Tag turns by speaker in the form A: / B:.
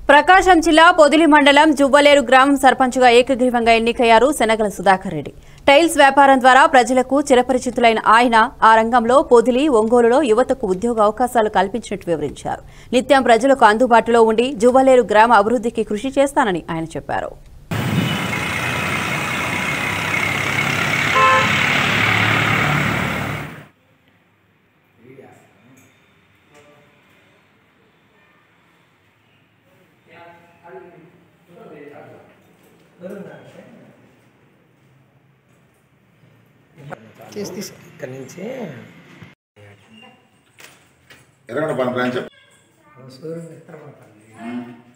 A: ప్రకాశం జిల్లా పొదిలి మండలం జువ్వలేరు గ్రామం సర్పంచ్గా ఏకగ్రీవంగా ఎన్నికయ్యారు శనగల సుధాకర్ రెడ్డి టైల్స్ వ్యాపారం ద్వారా ప్రజలకు చిరపరిచితులైన ఆయన ఆ రంగంలో పొదిలి ఒంగోలులో యువతకు ఉద్యోగ అవకాశాలు కల్పించినట్టు వివరించారు నిత్యం ప్రజలకు అందుబాటులో ఉండి జువ్వలేరు గ్రామ అభివృద్ధికి కృషి చేస్తానని ఆయన చెప్పారు
B: చేసి తీసు
C: ఇక్కడి నుంచి
D: ఎరగడ పని బ్రాంచ్
C: సూర్యుని ఎత్తరపడతాను